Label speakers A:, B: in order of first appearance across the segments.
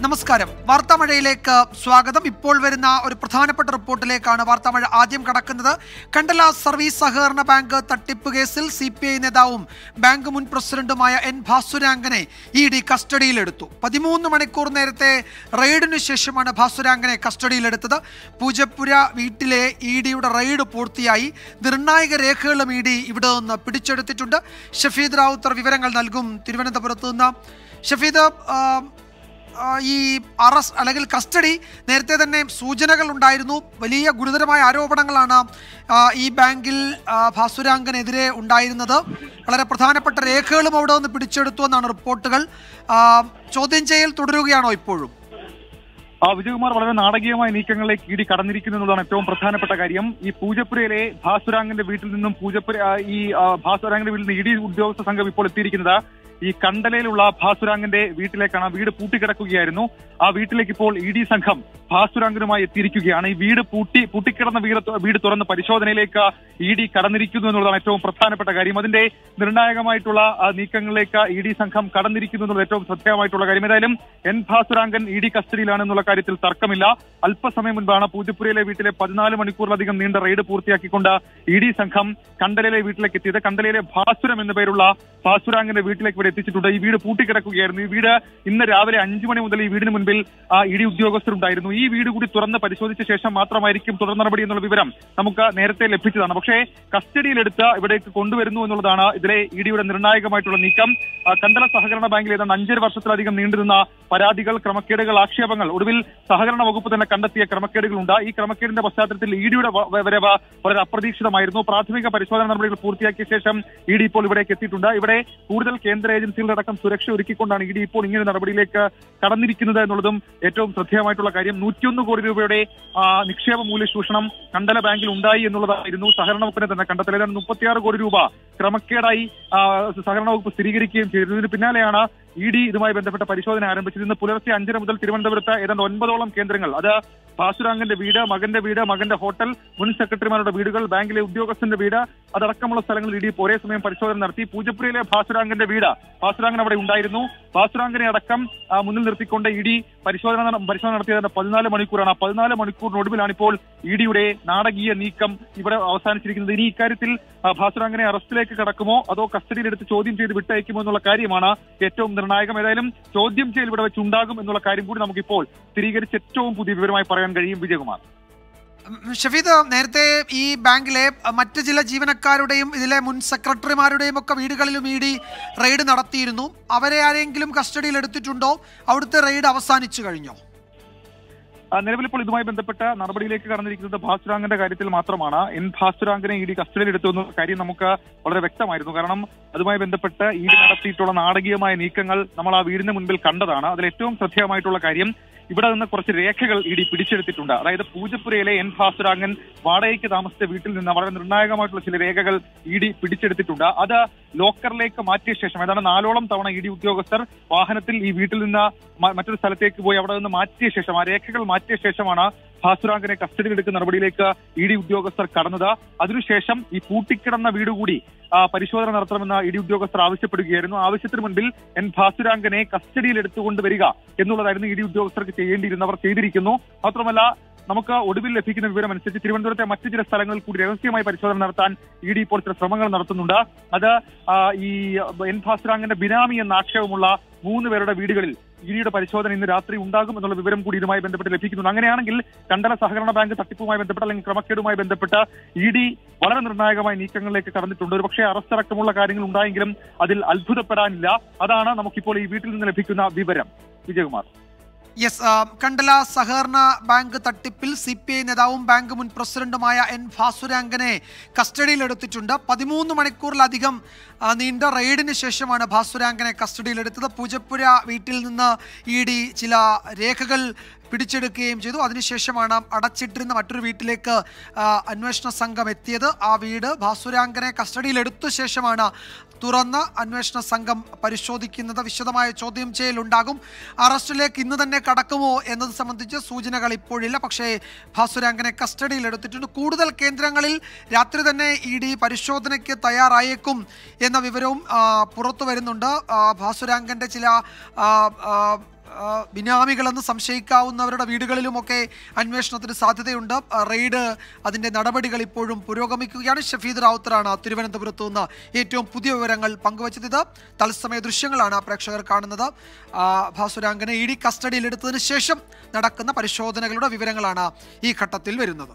A: നമസ്കാരം വാർത്താമഴയിലേക്ക് സ്വാഗതം ഇപ്പോൾ വരുന്ന ഒരു പ്രധാനപ്പെട്ട റിപ്പോർട്ടിലേക്കാണ് വാർത്താമഴ ആദ്യം കടക്കുന്നത് കണ്ടല സർവീസ് സഹകരണ ബാങ്ക് തട്ടിപ്പ് കേസിൽ സി പി ഐ നേതാവും ബാങ്ക് മുൻ പ്രസിഡന്റുമായ എൻ ഭാസുരാങ്കനെ ഇ ഡി കസ്റ്റഡിയിലെടുത്തു പതിമൂന്ന് മണിക്കൂർ നേരത്തെ റെയ്ഡിനു ശേഷമാണ് ഭാസുരാങ്കനെ കസ്റ്റഡിയിലെടുത്തത് പൂജപ്പുര വീട്ടിലെ ഇ ഡിയുടെ റെയ്ഡ് പൂർത്തിയായി നിർണായക രേഖകളും ഇ ഡി ഇവിടെ നിന്ന് പിടിച്ചെടുത്തിട്ടുണ്ട് ഷഫീദ് റാവുത്തർ വിവരങ്ങൾ നൽകും തിരുവനന്തപുരത്ത് നിന്ന് ഷഫീദ് ആ, ആ, ഈ അറസ്റ്റ് അല്ലെങ്കിൽ കസ്റ്റഡി നേരത്തെ തന്നെ സൂചനകൾ ഉണ്ടായിരുന്നു വലിയ ഗുരുതരമായ ആരോപണങ്ങളാണ് ആ, ഈ ബാങ്കിൽ ആ, ഭാസുരാങ്കനെതിരെ ഉണ്ടായിരുന്നത് വളരെ പ്രധാനപ്പെട്ട രേഖകളും അവിടെ നിന്ന് പിടിച്ചെടുത്തു എന്നാണ് റിപ്പോർട്ടുകൾ ആ, ചോദ്യം ചെയ്യൽ തുടരുകയാണോ ഇപ്പോഴും
B: ആ വിജയകുമാർ വളരെ നാടകീയമായ നീക്കങ്ങളിലേക്ക് ഇടി കടന്നിരിക്കുന്നു എന്നുള്ളതാണ് ഏറ്റവും പ്രധാനപ്പെട്ട കാര്യം ഈ പൂജപ്പുരയിലെ ഭാസുരാങ്കന്റെ വീട്ടിൽ നിന്നും പൂജപ്പുര ആ, ഈ ആ, ഭാസുരാങ്കന്റെ വീട്ടിൽ നിന്ന് ഇടി ഉദ്യോഗസ്ഥ സംഘം ഇപ്പോൾ എത്തിയിരിക്കുന്നത് ഈ കണ്ടലയിലുള്ള ഭാസുരാങ്കന്റെ വീട്ടിലേക്കാണ് ആ വീട് പൂട്ടിക്കിടക്കുകയായിരുന്നു ആ വീട്ടിലേക്ക് ഇപ്പോൾ ഇ ഡി സംഘം ഭാസുരാങ്കനുമായി എത്തിയിരിക്കുകയാണ് ഈ വീട് പൂട്ടി പൂട്ടിക്കിടന്ന വീട് തു- വീട് തുറന്ന് പരിശോധനയിലേക്ക് ഇ ഡി കടന്നിരിക്കുന്നു എന്നുള്ളതാണ് ഏറ്റവും പ്രധാനപ്പെട്ട കാര്യം അതിന്റെ നിർണായകമായിട്ടുള്ള ആ, നീക്കങ്ങളിലേക്ക് ഇ ഡി സംഘം കടന്നിരിക്കുന്നു എന്നുള്ളത് ഏറ്റവും ശ്രദ്ധേയമായിട്ടുള്ള കാര്യം ഏതായാലും എൻ ഭാസുരാങ്കൻ ഇ ഡി കസ്റ്റഡിയിലാണെന്നുള്ള കാര്യത്തിൽ തർക്കമില്ല അല്പസമയം മുൻപാണ് പൂജപ്പുരയിലെ വീട്ടിലെ പതിനാല് മണിക്കൂറിലധികം നീണ്ട റെയ്ഡ് പൂർത്തിയാക്കിക്കൊണ്ട് ഇ ഡി സംഘം കണ്ടലയിലെ വീട്ടിലേക്ക് എത്തിയത് കണ്ടലയിലെ ഭാസുരം എന്ന പേരുള്ള ഭാസുരാങ്കന്റെ വീട്ടിലേക്ക് ഇവിടെ എത്തിച്ചിട്ടുണ്ട് ഈ വീട് പൂട്ടിക്കിടക്കുകയായിരുന്നു ഈ വീട് ഇന്ന് രാവിലെ അഞ്ചു മണി മുതൽ ഈ വീടിന് മുൻപിൽ ആ ഇ ഡി ഉദ്യോഗസ്ഥരുണ്ടായിരുന്നു ഈ വീട് കൂടി തുറന്ന് പരിശോധിച്ച ശേഷം മാത്രമായിരിക്കും തുടർ നടപടി എന്നുള്ള വിവരം നമുക്ക് നേരത്തെ ലഭിച്ചതാണ് പക്ഷേ കസ്റ്റഡിയിലെടുത്ത് ഇവിടേക്ക് കൊണ്ടുവരുന്നു എന്നുള്ളതാണ് ഇതിലെ ഇ ഡിയുടെ നിർണായകമായിട്ടുള്ള നീക്കം ആ, കണ്ടല സഹകരണ ബാങ്കിൽ ഏതാണ്ട് അഞ്ചര വർഷത്തിലധികം നീണ്ടുനിന്ന പരാതികൾ ക്രമക്കേടുകൾ ആക്ഷേപങ്ങൾ ഒടുവിൽ സഹകരണ വകുപ്പ് തന്നെ കണ്ടെത്തിയ ക്രമക്കേടുകളുണ്ട് ഈ ക്രമക്കേടിന്റെ പശ്ചാത്തലത്തിൽ ഇ ഡിയുടെ വരവ് വളരെ അപ്രതീക്ഷിതമായിരുന്നു പ്രാഥമിക പരിശോധന നടപടികൾ പൂർത്തിയാക്കിയ ശേഷം ഇ ഡി ഇപ്പോൾ ഇവിടേക്ക് എത്തിയിട്ടുണ്ട് ഇവിടെ കൂടുതൽ കേന്ദ്ര ഏജൻസികളുടെ അടക്കം സുരക്ഷ ഒരുക്കിക്കൊണ്ടാണ് ഇ ഡി ഇപ്പോൾ ഇങ്ങനെ നടപടിയിലേക്ക് കടന്നിരിക്കുന്നത് എന്നുള്ളതും ഏറ്റവും ശ്രദ്ധേയമായിട്ടുള്ള കാര്യം നൂറ്റിയൊന്ന് കോടി രൂപയുടെ ആ, നിക്ഷേപ മൂല്യ ചൂഷണം കണ്ടല ബാങ്കിൽ ഉണ്ടായി എന്നുള്ളതായിരുന്നു സഹകരണ വകുപ്പിനെ തന്നെ കണ്ടെത്തൽ ഏതാണ്ട് മുപ്പത്തിയാറ് കോടി രൂപ ക്രമക്കേടായി ആ, സഹകരണ വകുപ്പ് സ്ഥിരീകരിക്കുകയും ചെയ്തു ഇതിന് പിന്നാലെയാണ് ഇ ഡി ഇതുമായി ബന്ധപ്പെട്ട പരിശോധന ആരംഭിച്ചത് ഇന്ന് പുലർച്ചെ അഞ്ചര മുതൽ തിരുവനന്തപുരത്ത് ഏതാണ്ട് ഒൻപതോളം കേന്ദ്രങ്ങൾ അത് ഭാസുരാങ്കന്റെ വീട് മകന്റെ വീട് മകന്റെ ഹോട്ടൽ മുൻ സെക്രട്ടറിമാരുടെ വീടുകൾ ബാങ്കിലെ ഉദ്യോഗസ്ഥന്റെ വീട് അതടക്കമുള്ള സ്ഥലങ്ങളിൽ ഇ ഡി ഒരേ സമയം പരിശോധന നടത്തി പൂജപ്പുരയിലെ ഭാസുരാങ്കന്റെ വീട് ഭാസുരാങ്കൻ അവിടെ ഉണ്ടായിരുന്നു ഭാസുരാങ്കനെ അടക്കം ആ, മുന്നിൽ നിർത്തിക്കൊണ്ട് ഇ ഡി പരിശോധന നട- പരിശോധന നടത്തിയത് പതിനാല് മണിക്കൂറാണ് ആ പതിനാല് മണിക്കൂറിനൊടുവിലാണ് ഇപ്പോൾ ഇ ഡിയുടെ നാടകീയ നീക്കം ഇവിടെ അവസാനിച്ചിരിക്കുന്നത് ഇനി ഇക്കാര്യത്തിൽ ആ, ഭാസുരാങ്കനെ അറസ്റ്റിലേക്ക് കടക്കുമോ അതോ കസ്റ്റഡിയിലെടുത്ത് ചോദ്യം ചെയ്ത് വിട്ടയക്കുമോ എന്നുള്ള കാര്യമാണ് ഏറ്റവും നിർണായകം ഏതായാലും ചോദ്യം ചെയ്യൽ ഇവിടെ വെച്ചുണ്ടാകും എന്നുള്ള കാര്യം കൂടി നമുക്കിപ്പോൾ സ്ഥിരീകരിച്ച് ഏറ്റവും പുതിയ വിവരമായി പറയാൻ കഴിയും വിജയകുമാർ
A: ഉം, ഷഫീദ് നേരത്തെ ഈ ബാങ്കിലെ അഹ്, മറ്റ് ചില ജീവനക്കാരുടെയും ഇതിലെ മുൻ സെക്രട്ടറിമാരുടെയും ഒക്കെ വീടുകളിലും ഇ ഡി റെയ്ഡ് നടത്തിയിരുന്നു അവരെ ആരെങ്കിലും കസ്റ്റഡിയിൽ എടുത്തിട്ടുണ്ടോ അവിടുത്തെ റെയ്ഡ് അവസാനിച്ചു കഴിഞ്ഞോ
B: ആ, നിലവിൽ ഇപ്പോൾ ഇതുമായി ബന്ധപ്പെട്ട നടപടിയിലേക്ക് കടന്നിരിക്കുന്നത് ഭാസുരാങ്കന്റെ കാര്യത്തിൽ മാത്രമാണ് എൻ ഭാസുരാങ്കനെ ഇ ഡി കസ്റ്റഡിയിൽ എടുത്തു എന്ന കാര്യം നമുക്ക് വളരെ വ്യക്തമായിരുന്നു കാരണം അതുമായി ബന്ധപ്പെട്ട് ഇ ഡി നടത്തിയിട്ടുള്ള നാടകീയമായ നീക്കങ്ങൾ നമ്മൾ ആ വീടിന് മുൻപിൽ കണ്ടതാണ് അതിൽ ഏറ്റവും ശ്രദ്ധേയമായിട്ടുള്ള കാര്യം ഇവിടെ നിന്ന് കുറച്ച് രേഖകൾ ഇ ഡി പിടിച്ചെടുത്തിട്ടുണ്ട് അതായത് പൂജപ്പുരയിലെ എൻ ഭാസുരാങ്കൻ വാടകയ്ക്ക് താമസിച്ച വീട്ടിൽ നിന്ന് വളരെ നിർണായകമായിട്ടുള്ള ചില രേഖകൾ ഇ ഡി പിടിച്ചെടുത്തിട്ടുണ്ട് അത് ലോക്കറിലേക്ക് മാറ്റിയ ശേഷം ഏതാണ്ട് നാലോളം തവണ ഇ ഡി ഉദ്യോഗസ്ഥർ വാഹനത്തിൽ ഈ വീട്ടിൽ നിന്ന് മ- മറ്റൊരു സ്ഥലത്തേക്ക് പോയി അവിടെ നിന്ന് മാറ്റിയ ശേഷം ആ രേഖകൾ മാറ്റിയ ശേഷമാണ് ഭാസുരാങ്കനെ കസ്റ്റഡിയിലെടുക്കുന്ന നടപടിയിലേക്ക് ഇ ഡി ഉദ്യോഗസ്ഥർ കടന്നത് അതിനുശേഷം ഈ പൂട്ടിക്കിടന്ന വീട് കൂടി ആ, പരിശോധന നടത്തണമെന്ന് ഇ ഡി ഉദ്യോഗസ്ഥർ ആവശ്യപ്പെടുകയായിരുന്നു ആവശ്യത്തിന് മുൻപിൽ എൻ ഭാസുരാങ്കനെ കസ്റ്റഡിയിൽ എടുത്തുകൊണ്ട് വരിക എന്നുള്ളതായിരുന്നു ഇ ഡി ഉദ്യോഗസ്ഥർക്ക് ചെയ്യേണ്ടിയിരുന്നവർ ചെയ്തിരിക്കുന്നു മാത്രമല്ല നമുക്ക് ഒടുവിൽ ലഭിക്കുന്ന വിവരം അനുസരിച്ച് തിരുവനന്തപുരത്തെ മറ്റു ചില സ്ഥലങ്ങളിൽ കൂടി രഹസ്യമായി പരിശോധന നടത്താൻ ഇ ഡി ഇപ്പോൾ ചില ശ്രമങ്ങൾ നടത്തുന്നുണ്ട് അത് ആ, ഈ എൻ ഭാസുരാങ്കന്റെ ബിനാമി എന്ന ആക്ഷേപമുള്ള മൂന്ന് പേരുടെ വീടുകളിൽ ഇഡിയുടെ പരിശോധന ഇന്ന് രാത്രി ഉണ്ടാകും എന്നുള്ള വിവരം കൂടി ഇതുമായി ബന്ധപ്പെട്ട് ലഭിക്കുന്നുണ്ട് അങ്ങനെയാണെങ്കിൽ കണ്ടല സഹകരണ ബാങ്ക് തട്ടിപ്പുമായി ബന്ധപ്പെട്ട് അല്ലെങ്കിൽ ക്രമക്കേടുമായി ബന്ധപ്പെട്ട് ഇ ഡി വളരെ നിർണായകമായ നീക്കങ്ങളിലേക്ക് കടന്നിട്ടുണ്ട് ഒരു പക്ഷേ അറസ്റ്റ് അടക്കമുള്ള കാര്യങ്ങൾ ഉണ്ടായെങ്കിലും അതിൽ അത്ഭുതപ്പെടാനില്ല അതാണ് നമുക്കിപ്പോൾ ഈ വീട്ടിൽ നിന്ന് ലഭിക്കുന്ന വിവരം വിജയകുമാർ
A: യെസ് ആ, കണ്ടല സഹകരണ ബാങ്ക് തട്ടിപ്പിൽ സി പി ഐ നേതാവും ബാങ്ക് മുൻ പ്രസിഡന്റുമായ എൻ ഭാസുരാങ്കനെ കസ്റ്റഡിയിലെടുത്തിട്ടുണ്ട് പതിമൂന്ന് മണിക്കൂറിലധികം ആ, നീണ്ട റെയ്ഡിന് ശേഷമാണ് ഭാസുരാങ്കനെ കസ്റ്റഡിയിലെടുത്തത് പൂജപ്പുര വീട്ടിൽ നിന്ന് ഇ ഡി ചില രേഖകൾ പിടിച്ചെടുക്കുകയും ചെയ്തു അതിനുശേഷമാണ് അടച്ചിട്ടിരുന്ന മറ്റൊരു വീട്ടിലേക്ക് ആ, അന്വേഷണ സംഘം എത്തിയത് ആ വീട് ഭാസുരാങ്കനെ കസ്റ്റഡിയിലെടുത്ത ശേഷമാണ് തുറന്ന് അന്വേഷണ സംഘം പരിശോധിക്കുന്നത് വിശദമായ ചോദ്യം ചെയ്യലുണ്ടാകും അറസ്റ്റിലേക്ക് ഇന്ന് തന്നെ കടക്കുമോ എന്നത് സംബന്ധിച്ച് സൂചനകൾ ഇപ്പോഴില്ല പക്ഷേ ഭാസുരാങ്കനെ കസ്റ്റഡിയിൽ എടുത്തിട്ടുണ്ട് കൂടുതൽ കേന്ദ്രങ്ങളിൽ രാത്രി തന്നെ ഇ ഡി പരിശോധനയ്ക്ക് തയ്യാറായേക്കും എന്ന വിവരവും ആ, പുറത്തു വരുന്നുണ്ട് ആ, ഭാസുരാങ്കന്റെ ചില ആ, ആ, ആ, ബിനാമികളെന്ന് സംശയിക്കാവുന്നവരുടെ വീടുകളിലുമൊക്കെ അന്വേഷണത്തിന് സാധ്യതയുണ്ട് ആ, റെയ്ഡ് അതിന്റെ നടപടികൾ ഇപ്പോഴും പുരോഗമിക്കുകയാണ് ഷഫീദ് റാവുത്തറാണ് തിരുവനന്തപുരത്ത് നിന്ന് ഏറ്റവും പുതിയ വിവരങ്ങൾ പങ്കുവച്ചത് ഇത് തത്സമയ ദൃശ്യങ്ങളാണ് പ്രേക്ഷകർ കാണുന്നത് ആ, ഭാസുരാങ്കനെ ഇ ഡി കസ്റ്റഡിയിലെടുത്തതിന് ശേഷം നടക്കുന്ന പരിശോധനകളുടെ വിവരങ്ങളാണ് ഈ ഘട്ടത്തിൽ വരുന്നത്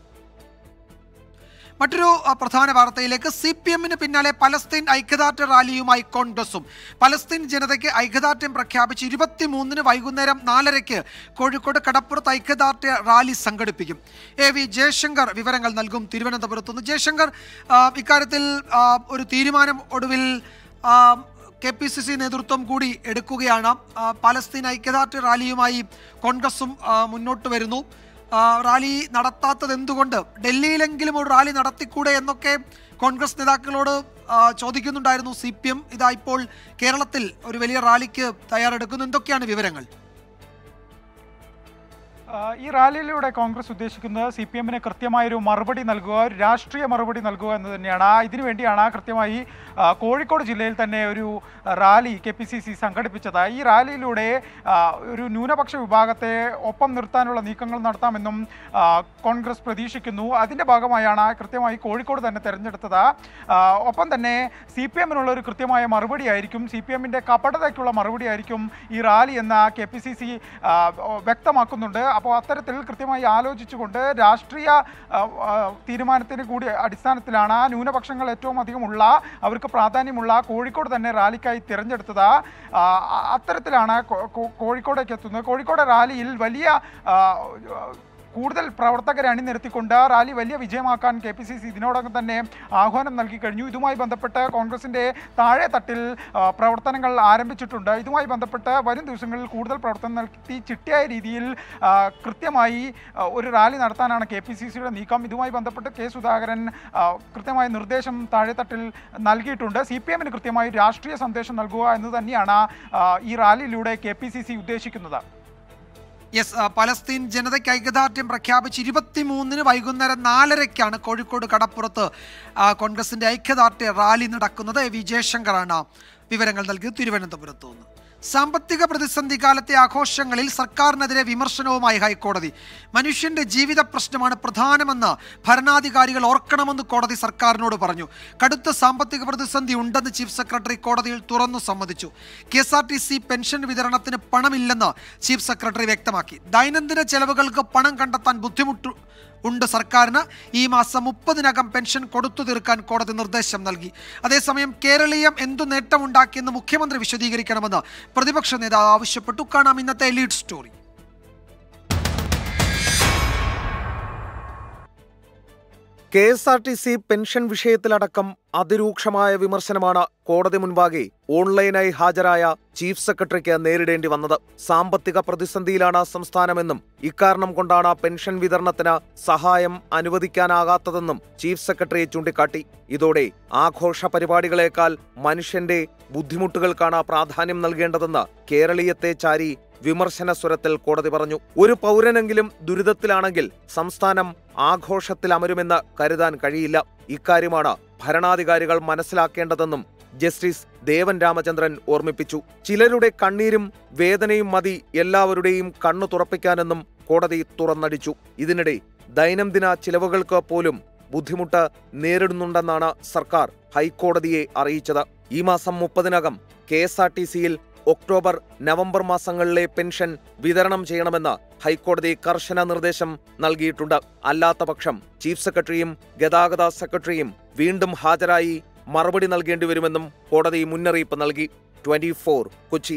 A: മറ്റൊരു അഹ്, പ്രധാന വാർത്തയിലേക്ക് സി പി എമ്മിന് പിന്നാലെ പലസ്തീൻ ഐക്യദാർഢ്യ റാലിയുമായി കോൺഗ്രസും പലസ്തീൻ ജനതയ്ക്ക് ഐക്യദാർഢ്യം പ്രഖ്യാപിച്ച് ഇരുപത്തിമൂന്നിന് വൈകുന്നേരം നാലരയ്ക്ക് കോഴിക്കോട് കടപ്പുറത്ത് ഐക്യദാർഢ്യ റാലി സംഘടിപ്പിക്കും എ വി ജയശങ്കർ വിവരങ്ങൾ നൽകും തിരുവനന്തപുരത്ത് നിന്ന് ജയശങ്കർ ആ, ഇക്കാര്യത്തിൽ ആ, ഒരു തീരുമാനം ഒടുവിൽ കെ പി സി സി നേതൃത്വം കൂടി എടുക്കുകയാണ് ആ, പലസ്തീൻ ഐക്യദാർഢ്യ റാലിയുമായി കോൺഗ്രസും ആ, മുന്നോട്ട് വരുന്നു ആ, റാലി നടത്താത്തത് എന്തുകൊണ്ട് ഡൽഹിയിലെങ്കിലും ഒരു റാലി നടത്തിക്കൂടെ എന്നൊക്കെ കോൺഗ്രസ് നേതാക്കളോട് ആ, ചോദിക്കുന്നുണ്ടായിരുന്നു സി പി എം ഇതാ ഇപ്പോൾ കേരളത്തിൽ ഒരു വലിയ റാലിക്ക് തയ്യാറെടുക്കുന്നു എന്തൊക്കെയാണ് വിവരങ്ങൾ
C: ആ, ഈ റാലിയിലൂടെ കോൺഗ്രസ് ഉദ്ദേശിക്കുന്നത് സി പി എമ്മിന് കൃത്യമായൊരു മറുപടി നൽകുക ഒരു രാഷ്ട്രീയ മറുപടി നൽകുക എന്ന് തന്നെയാണ് ആ ഇതിനു വേണ്ടിയാണ് കൃത്യമായി ആ, കോഴിക്കോട് ജില്ലയിൽ തന്നെ ഒരു rally K P C C സംഘടിപ്പിച്ചത് ഈ റാലിയിലൂടെ ആ, ഒരു ന്യൂനപക്ഷ വിഭാഗത്തെ ഒപ്പം നിർത്താനുള്ള നീക്കങ്ങൾ നടത്താമെന്നും ആ, കോൺഗ്രസ് പ്രതീക്ഷിക്കുന്നു അതിൻ്റെ ഭാഗമായാണ് കൃത്യമായി കോഴിക്കോട് തന്നെ തെരഞ്ഞെടുത്തത് ആ, ഒപ്പം തന്നെ സി പി എമ്മിനുള്ള ഒരു കൃത്യമായ മറുപടി ആയിരിക്കും സി പി എമ്മിൻ്റെ കപടതയ്ക്കുള്ള മറുപടി ആയിരിക്കും ഈ റാലി എന്ന കെ പി സി സി വ്യക്തമാക്കുന്നുണ്ട് അപ്പോൾ അത്തരത്തിൽ കൃത്യമായി ആലോചിച്ചുകൊണ്ട് രാഷ്ട്രീയ ആ, ആ, തീരുമാനത്തിന് കൂടി അടിസ്ഥാനത്തിലാണ് ആ ന്യൂനപക്ഷങ്ങൾ ഏറ്റവും അധികമുള്ള അവർക്ക് പ്രാധാന്യമുള്ള കോഴിക്കോട് തന്നെ റാലിക്കായി തിരഞ്ഞെടുത്തത് ആ, അ- അത്തരത്തിലാണ് കോ- കോ- കോഴിക്കോടേക്ക് എത്തുന്നത് കോഴിക്കോട് റാലിയിൽ വലിയ ആ, കൂടുതൽ പ്രവർത്തകരെ അണിനിരത്തിക്കൊണ്ട് റാലി വലിയ വിജയമാക്കാൻ കെ പി സി സി ഇതിനോടകം തന്നെ ആഹ്വാനം നൽകി കഴിഞ്ഞു ഇതുമായി ബന്ധപ്പെട്ട് കോൺഗ്രസിന്റെ താഴെ തട്ടിൽ ആ, പ്രവർത്തനങ്ങൾ ആരംഭിച്ചിട്ടുണ്ട് ഇതുമായി ബന്ധപ്പെട്ട് വരും ദിവസങ്ങളിൽ കൂടുതൽ പ്രവർത്തനം നടത്തി ചിട്ടയായ രീതിയിൽ ആ, കൃത്യമായി ആ, ഒരു റാലി നടത്താനാണ് കെ പി സി സിയുടെ നീക്കം ഇതുമായി ബന്ധപ്പെട്ട് കെ സുധാകരൻ ആ, കൃത്യമായ നിർദ്ദേശം താഴെത്തട്ടിൽ നൽകിയിട്ടുണ്ട് സി പി എമ്മിന് കൃത്യമായി രാഷ്ട്രീയ സന്ദേശം നൽകുക എന്ന് തന്നെയാണ് ആ, ഈ റാലിയിലൂടെ കെ പി സി സി ഉദ്ദേശിക്കുന്നത്
A: യെസ് ആ, പലസ്തീൻ ജനതയ്ക്ക് ഐക്യദാർഢ്യം പ്രഖ്യാപിച്ച് ഇരുപത്തിമൂന്നിന് വൈകുന്നേരം നാലരയ്ക്കാണ് കോഴിക്കോട് കടപ്പുറത്ത് ആ, കോൺഗ്രസിന്റെ ഐക്യദാർഢ്യ റാലി നടക്കുന്നത് എ വി ജയശങ്കറാണ് വിവരങ്ങൾ നൽകിയത് തിരുവനന്തപുരത്ത് നിന്ന് സാമ്പത്തിക പ്രതിസന്ധി കാലത്തെ ആഘോഷങ്ങളിൽ സർക്കാരിനെതിരെ വിമർശനവുമായി ഹൈക്കോടതി മനുഷ്യന്റെ ജീവിത പ്രശ്നമാണ് പ്രധാനമെന്ന് ഭരണാധികാരികൾ ഓർക്കണമെന്ന് കോടതി സർക്കാരിനോട് പറഞ്ഞു കടുത്ത സാമ്പത്തിക പ്രതിസന്ധി ഉണ്ടെന്ന് ചീഫ് സെക്രട്ടറി കോടതിയിൽ തുറന്നു സമ്മതിച്ചു K S R T C pension വിതരണത്തിന് പണമില്ലെന്ന് ചീഫ് സെക്രട്ടറി വ്യക്തമാക്കി ദൈനംദിന ചെലവുകൾക്ക് പണം കണ്ടെത്താൻ ബുദ്ധിമുട്ട് ഉണ്ട് സർക്കാരിന് ഈ മാസം മുപ്പതിനകം പെൻഷൻ കൊടുത്തു തീർക്കാൻ കോടതി നിർദ്ദേശം നൽകി അതേസമയം കേരളീയം എന്തു നേട്ടമുണ്ടാക്കിയെന്ന് മുഖ്യമന്ത്രി വിശദീകരിക്കണമെന്ന് പ്രതിപക്ഷ നേതാവ് ആവശ്യപ്പെട്ടു കാണാം ഇന്നത്തെ lead story
D: K S R T C pension വിഷയത്തിലടക്കം അതിരൂക്ഷമായ വിമർശനമാണ് കോടതി മുൻപാകെ ഓൺലൈനായി ഹാജരായ ചീഫ് സെക്രട്ടറിക്ക് നേരിടേണ്ടി വന്നത് സാമ്പത്തിക പ്രതിസന്ധിയിലാണ് സംസ്ഥാനമെന്നും ഇക്കാരണം കൊണ്ടാണ് പെൻഷൻ വിതരണത്തിന് സഹായം അനുവദിക്കാനാകാത്തതെന്നും ചീഫ് സെക്രട്ടറി ചൂണ്ടിക്കാട്ടി ഇതോടെ ആഘോഷ പരിപാടികളേക്കാൾ മനുഷ്യന്റെ ബുദ്ധിമുട്ടുകൾക്കാണ് പ്രാധാന്യം നൽകേണ്ടതെന്ന് കേരളീയത്തെ ചാരി വിമർശന സ്വരത്തിൽ കോടതി പറഞ്ഞു ഒരു പൗരനെങ്കിലും ദുരിതത്തിലാണെങ്കിൽ സംസ്ഥാനം ആഘോഷത്തിൽ അമരുമെന്ന് കരുതാൻ കഴിയില്ല ഇക്കാര്യമാണ് ഭരണാധികാരികൾ മനസ്സിലാക്കേണ്ടതെന്നും ജസ്റ്റിസ് ദേവൻ രാമചന്ദ്രൻ ഓർമ്മിപ്പിച്ചു ചിലരുടെ കണ്ണീരും വേദനയും മതി എല്ലാവരുടെയും കണ്ണു തുറപ്പിക്കാനെന്നും കോടതി തുറന്നടിച്ചു ഇതിനിടെ ദൈനംദിന ചിലവുകൾക്ക് പോലും ബുദ്ധിമുട്ട് നേരിടുന്നുണ്ടെന്നാണ് സർക്കാർ ഹൈക്കോടതിയെ അറിയിച്ചത് ഈ മാസം മുപ്പതിനകം കെ എസ് ആർ ടി സിയിൽ ഒക്ടോബർ നവംബർ മാസങ്ങളിലെ പെൻഷൻ വിതരണം ചെയ്യണമെന്ന് ഹൈക്കോടതി കർശന നിർദ്ദേശം നൽകിയിട്ടുണ്ട് അല്ലാത്ത പക്ഷം ചീഫ് സെക്രട്ടറിയും ഗതാഗത സെക്രട്ടറിയും വീണ്ടും ഹാജരായി മറുപടി നൽകേണ്ടി വരുമെന്നും കോടതി മുന്നറിയിപ്പ് നൽകി ട്വന്റി കൊച്ചി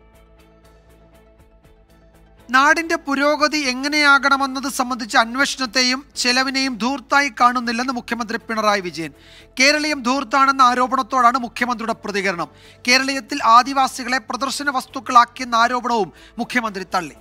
A: നാടിന്റെ പുരോഗതി എങ്ങനെയാകണമെന്നത് സംബന്ധിച്ച് അന്വേഷണത്തെയും ചെലവിനെയും ധൂർത്തായി കാണുന്നില്ലെന്ന് മുഖ്യമന്ത്രി പിണറായി വിജയൻ കേരളീയം ധൂർത്താണെന്ന ആരോപണത്തോടാണ് മുഖ്യമന്ത്രിയുടെ പ്രതികരണം കേരളീയത്തിൽ ആദിവാസികളെ പ്രദർശന വസ്തുക്കളാക്കിയെന്ന ആരോപണവും മുഖ്യമന്ത്രി തള്ളി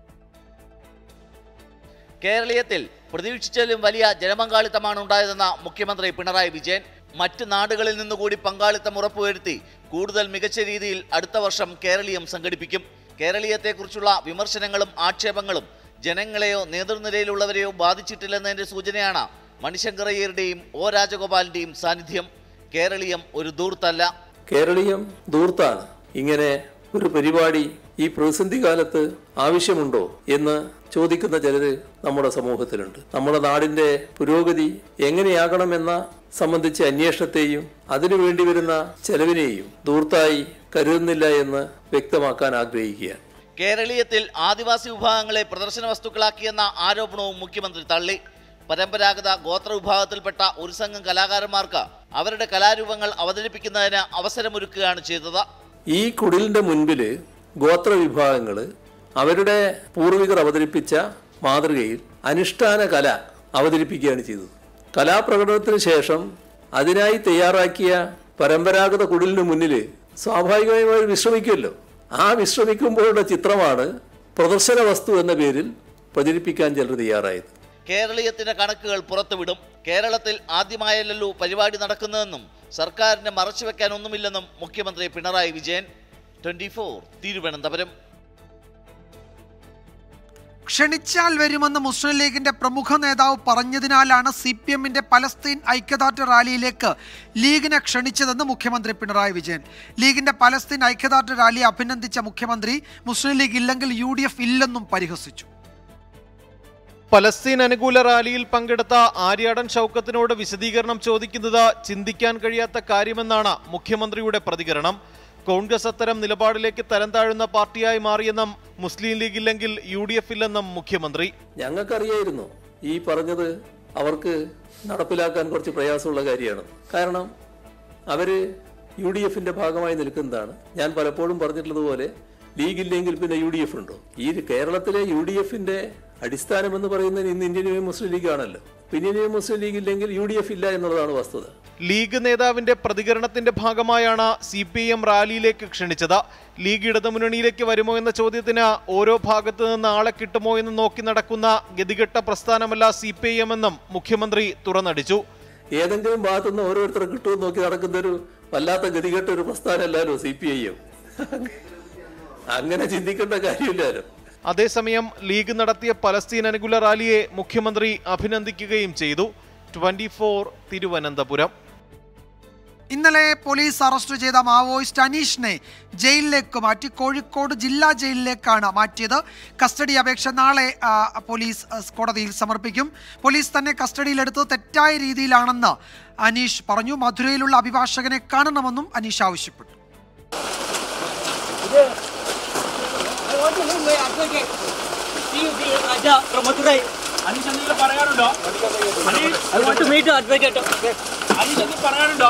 E: കേരളീയത്തിൽ പ്രതീക്ഷിച്ചതിലും വലിയ ജനപങ്കാളിത്തമാണ് ഉണ്ടായതെന്ന മുഖ്യമന്ത്രി പിണറായി വിജയൻ മറ്റ് നാടുകളിൽ നിന്നുകൂടി പങ്കാളിത്തം ഉറപ്പുവരുത്തി കൂടുതൽ മികച്ച രീതിയിൽ അടുത്ത വർഷം കേരളീയം സംഘടിപ്പിക്കും കേരളീയത്തെക്കുറിച്ചുള്ള വിമർശനങ്ങളും ആക്ഷേപങ്ങളും ജനങ്ങളെയോ നേതൃനിരയിലുള്ളവരെയോ ബാധിച്ചിട്ടില്ലെന്നതിന്റെ സൂചനയാണ് മണിശങ്കറയ്യരുടെയും ഒ രാജഗോപാലിന്റെയും സാന്നിധ്യം കേരളീയം ഒരു ദൂർത്തല്ല
F: കേരളീയം ദൂർത്താണ് ഇങ്ങനെ ഒരു പരിപാടി ഈ പ്രതിസന്ധി കാലത്ത് ആവശ്യമുണ്ടോ എന്ന് ചോദിക്കുന്ന ചിലര് നമ്മുടെ സമൂഹത്തിലുണ്ട് നമ്മുടെ നാടിന്റെ പുരോഗതി എങ്ങനെയാകണമെന്ന സംബന്ധിച്ച അന്വേഷണത്തെയും അതിനു വേണ്ടി വരുന്ന ചെലവിനെയും ദൂർത്തായി കരുതുന്നില്ല എന്ന് വ്യക്തമാക്കാൻ ആഗ്രഹിക്കുകയാണ്
E: കേരളീയത്തിൽ ആദിവാസി വിഭാഗങ്ങളെ പ്രദർശന വസ്തുക്കളാക്കിയെന്ന ആരോപണവും മുഖ്യമന്ത്രി തള്ളി പരമ്പരാഗത ഗോത്ര വിഭാഗത്തിൽപ്പെട്ട ഒരു സംഘം കലാകാരന്മാർക്ക് അവരുടെ കലാരൂപങ്ങൾ അവതരിപ്പിക്കുന്നതിന് അവസരമൊരുക്കുകയാണ് ചെയ്തത്
F: ഈ കുടിലിന്റെ മുൻപില് ഗോത്ര വിഭാഗങ്ങൾ അവരുടെ പൂർവികർ അവതരിപ്പിച്ച മാതൃകയിൽ അനുഷ്ഠാന കല അവതരിപ്പിക്കുകയാണ് ചെയ്തത് കലാപ്രകടനത്തിന് ശേഷം അതിനായി തയ്യാറാക്കിയ പരമ്പരാഗത കുടിലിന് മുന്നിൽ സ്വാഭാവികമായും അവർ വിശ്രമിക്കുമല്ലോ ആ വിശ്രമിക്കുമ്പോഴുള്ള ചിത്രമാണ് പ്രദർശന വസ്തു എന്ന പേരിൽ പ്രചരിപ്പിക്കാൻ ചിലർ തയ്യാറായത്
E: കേരളീയത്തിന്റെ കണക്കുകൾ പുറത്തുവിടും കേരളത്തിൽ ആദ്യമായല്ലല്ലോ പരിപാടി നടക്കുന്നതെന്നും സർക്കാരിനെ മറച്ചുവെക്കാൻ ഒന്നുമില്ലെന്നും മുഖ്യമന്ത്രി പിണറായി വിജയൻ ട്വന്റി തിരുവനന്തപുരം
A: ക്ഷണിച്ചാൽ വരുമെന്ന് മുസ്ലിം ലീഗിന്റെ പ്രമുഖ നേതാവ് പറഞ്ഞതിനാലാണ് സി പി എമ്മിന്റെ പലസ്തീൻ ഐക്യദാർഢ്യ റാലിയിലേക്ക് ലീഗിനെ ക്ഷണിച്ചതെന്ന് മുഖ്യമന്ത്രി പിണറായി വിജയൻ ലീഗിന്റെ പലസ്തീൻ ഐക്യദാർഢ്യ റാലിയെ അഭിനന്ദിച്ച മുഖ്യമന്ത്രി മുസ്ലിം ലീഗ് ഇല്ലെങ്കിൽ യു ഡി എഫ് ഇല്ലെന്നും പരിഹസിച്ചു
G: പലസ്തീൻ അനുകൂല റാലിയിൽ പങ്കെടുത്ത ആര്യാടൻ ഷൗക്കത്തിനോട് വിശദീകരണം ചോദിക്കുന്നത് ചിന്തിക്കാൻ കഴിയാത്ത കാര്യമെന്നാണ് മുഖ്യമന്ത്രിയുടെ പ്രതികരണം കോൺഗ്രസ് അത്തരം നിലപാടിലേക്ക് തരം താഴുന്ന പാർട്ടിയായി മാറിയെന്നും മുസ്ലിം ലീഗ് ഇല്ലെങ്കിൽ യു ഡി എഫ് ഇല്ലെന്നും മുഖ്യമന്ത്രി
F: ഞങ്ങൾക്കറിയായിരുന്നു ഈ പറഞ്ഞത് അവർക്ക് നടപ്പിലാക്കാൻ കുറച്ച് പ്രയാസമുള്ള കാര്യമാണ് കാരണം അവര് യു ഡി എഫിന്റെ ഭാഗമായി നിൽക്കുന്നതാണ് ഞാൻ പലപ്പോഴും പറഞ്ഞിട്ടുള്ളതുപോലെ ലീഗ് ഇല്ലെങ്കിൽ പിന്നെ യു ഡി എഫ് ഉണ്ടോ ഈ കേരളത്തിലെ യു ഡി എഫിന്റെ അടിസ്ഥാനം എന്ന് പറയുന്നത് ഇന്ന് ഇന്ത്യൻ യൂണിയൻ മുസ്ലിം ലീഗ് ആണല്ലോ ഇന്ത്യൻ യൂണിയൻ മുസ്ലിം ലീഗ് ഇല്ലെങ്കിൽ യു ഡി എഫ് ഇല്ല എന്നുള്ളതാണ് വസ്തുത
G: ലീഗ് നേതാവിന്റെ പ്രതികരണത്തിന്റെ ഭാഗമായാണ് സി പി എം റാലിയിലേക്ക് ക്ഷണിച്ചത് ലീഗ് ഇടതുമുന്നണിയിലേക്ക് വരുമോ എന്ന ചോദ്യത്തിന് ഓരോ ഭാഗത്തു നിന്ന് ആളെ കിട്ടുമോ എന്ന് നോക്കി നടക്കുന്ന ഗതികെട്ട പ്രസ്ഥാനമല്ല സി പി ഐ എം എന്നും മുഖ്യമന്ത്രി തുറന്നടിച്ചു
F: ഏതെങ്കിലും ഭാഗത്തുനിന്ന് ഓരോരുത്തരെ കിട്ടുമെന്ന് നോക്കി നടക്കുന്ന ഒരു വല്ലാത്ത ഗതികെട്ട ഒരു പ്രസ്ഥാനമല്ലല്ലോ സി പി ഐ എം അങ്ങനെ ചിന്തിക്കേണ്ട കാര്യമില്ലല്ലോ
G: അതേസമയം ലീഗ് നടത്തിയ പലസ്തീൻ അനുകൂല റാലിയെ മുഖ്യമന്ത്രി അഭിനന്ദിക്കുകയും ചെയ്തു ട്വന്റി തിരുവനന്തപുരം
A: ഇന്നലെ പോലീസ് അറസ്റ്റ് ചെയ്ത മാവോയിസ്റ്റ് അനീഷിനെ ജയിലിലേക്ക് മാറ്റി കോഴിക്കോട് ജില്ലാ ജയിലിലേക്കാണ് മാറ്റിയത് കസ്റ്റഡി അപേക്ഷ നാളെ ആ, പോലീസ് ആ, കോടതിയിൽ സമർപ്പിക്കും പോലീസ് തന്നെ കസ്റ്റഡിയിലെടുത്തത് തെറ്റായ രീതിയിലാണെന്ന് അനീഷ് പറഞ്ഞു മധുരയിലുള്ള അഭിഭാഷകനെ കാണണമെന്നും അനീഷ് ആവശ്യപ്പെട്ടു
H: I want to meet my advocate. See you the Raja from Madurai.
I: Aneesh എന്തെങ്കിലും പറയാനുണ്ടോ Aneesh
H: I want to meet the advocate.
I: Aneesh എന്തെങ്കിലും പറയാനുണ്ടോ